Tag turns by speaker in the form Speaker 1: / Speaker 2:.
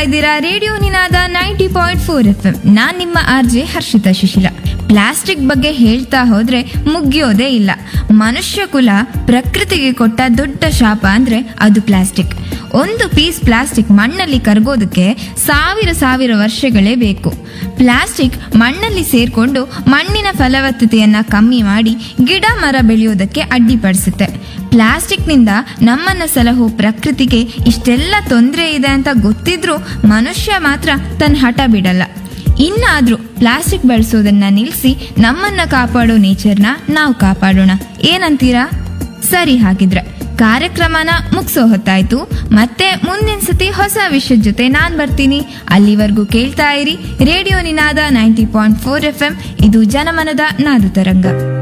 Speaker 1: ಇದ್ದೀರಾ radio Ninada ninety point four F M ನಾನ್ ನಿಮ್ಮ R J Harshita Shishila plastic ಬಗ್ಗೆ ಹೇಳ್ತಾ ಹೋದ್ರೆ ಮುಗಿಯೋದೇ ಇಲ್ಲ ಮನುಷ್ಯ ಕುಲ ಪ್ರಕೃತಿಗೆ ಕೊಟ್ಟ ದೊಡ್ಡ ಶಾಪ ಅಂದ್ರೆ ಅದು ಪ್ಲಾಸ್ಟಿಕ್ ಒಂದು ಪೀಸ್ ಪ್ಲಾಸ್ಟಿಕ್ ಮಣ್ಣಲ್ಲಿ ಕರಗೋದಕ್ಕೆ ಸಾವಿರ ಸಾವಿರ ವರ್ಷಗಳೇ ಬೇಕು ಪ್ಲಾಸ್ಟಿಕ್ ಮಣ್ಣಲ್ಲಿ ಸೇರ್ಕೊಂಡು ಮಣ್ಣಿನ ಫಲವತ್ತತೆಯನ್ನ ಕಮ್ಮಿ ಮಾಡಿ ಗಿಡ ಮರ ಬೆಳೆಯೋದಕ್ಕೆ ಅಡ್ಡಿಪಡಿಸುತ್ತೆ ಪ್ಲಾಸ್ಟಿಕ್ನಿಂದ ನಮ್ಮನ್ನ ಸಲಹೋ ಪ್ರಕೃತಿಗೆ ಇಷ್ಟೆಲ್ಲ ತೊಂದರೆ ಇದೆ ಅಂತ ಗೊತ್ತಿದ್ರೂ ಮನುಷ್ಯ ಮಾತ್ರ ತನ್ನ ಹಠ ಬಿಡಲ್ಲ ಇನ್ನಾದ್ರೂ ಪ್ಲಾಸ್ಟಿಕ್ ಬಳಸೋದನ್ನ ನಿಲ್ಲಿಸಿ ನಮ್ಮನ್ನ ಕಾಪಾಡೋ ನೇಚರ್ನ ನಾವು ಕಾಪಾಡೋಣ ಏನಂತೀರಾ ಸರಿ ಹಾಗಿದ್ರೆ ಕಾರ್ಯಕ್ರಮನ ಮುಗಿಸೋ ಹೊತ್ತಾಯ್ತು ಮತ್ತೆ ಮುಂದಿನ ಸತಿ ಹೊಸ ವಿಷಯದ ಜೊತೆ ನಾನ್ ಬರ್ತೀನಿ ಅಲ್ಲಿವರೆಗೂ ಕೇಳ್ತಾ ಇರಿ radio Ninada ninety point four F M ಇದು ಜನಮನದ ನಾದು ತರಂಗ